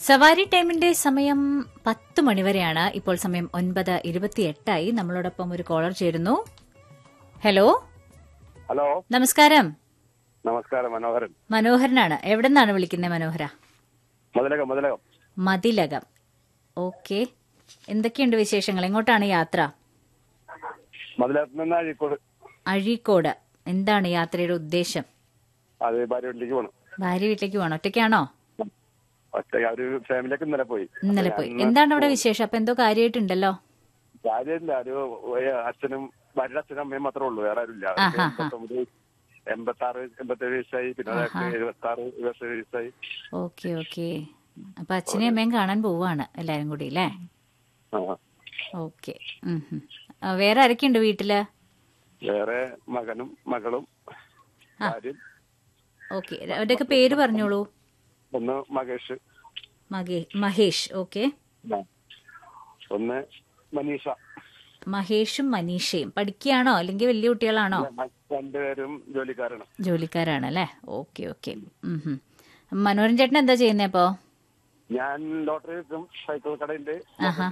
സവാരി ടൈമിന്റെ സമയം പത്ത് മണിവരെയാണ് ഇപ്പോൾ സമയം ഒൻപത് ഇരുപത്തിയെട്ടായി നമ്മളോടൊപ്പം ഒരു കോളർ ചേരുന്നു ഹലോ ഹലോ നമസ്കാരം നമസ്കാരം മനോഹരൻ മനോഹരനാണ് എവിടെ നിന്നാണ് വിളിക്കുന്നത് മനോഹര മുതലകം മുതലകം മതിലകം ഓക്കെ എന്തൊക്കെയുണ്ട് വിശേഷങ്ങൾ എങ്ങോട്ടാണ് യാത്ര മതിലകത്ത് നിന്ന് അഴീക്കോട് അഴീക്കോട് എന്താണ് യാത്രയുടെ ഉദ്ദേശം അത് ഭാര്യ വീട്ടിലേക്ക് പോകണം ഭാര്യ വീട്ടിലേക്ക് പോകണം ഒറ്റയ്ക്കാണോ ഒറ്റ ഒരു ഫാമിലിയൊക്കെ ഇന്നലെ പോയി ഇന്നലെ പോയി എന്താണ് അവിടെ വിശേഷം അപ്പൊ എന്തോ കാര്യമായിട്ടുണ്ടല്ലോ ഭാര്യയില്ല ഒരു ഒരു അച്ഛനും ഭാര്യയുടെ അച്ഛനും അമ്മയും മാത്രമേ ഉള്ളൂ വേറെ ആരുമില്ല ആഹാ, ആഹാ. എൺപത്തൊമ്പത് എൺപത്തി ആറ് എൺപത്തേഴ് വയസ്സായി പിന്നെ ഒരാൾക്ക് എഴുപത്തി ആറ് ഇരുപത്തേഴ് വയസ്സായി ഓക്കെ ഓക്കെ അപ്പൊ അച്ഛനെയും അമ്മയും കാണാൻ പോവാണ് എല്ലാരും കൂടി അല്ലേ ആ. ഓക്കെ വേറെ ആരൊക്കെയുണ്ട് വീട്ടില് വേറെ മകനും മകളും ഭാര്യയും ഓക്കെ അവരുടെയൊക്കെ പേര് പറഞ്ഞോളൂ ഒന്ന് മകേഷ് മകേ മഹേഷ് ഓക്കെ ആ. ഒന്ന് മനീഷ മഹേഷും മനീഷയും പഠിക്കുകയാണോ അല്ലെങ്കിൽ വലിയ കുട്ടികളാണോ രണ്ടുപേരും ജോലിക്കാരാണ് ജോലിക്കാരാണ് അല്ലേ ഓക്കെ ഓക്കെ മനോരൻ ചേട്ടൻ എന്താ ചെയ്യുന്നേ അപ്പോ ഞാൻ ലോട്ടറി വെക്കും സൈക്കിൾ കടയുണ്ട് ആഹാ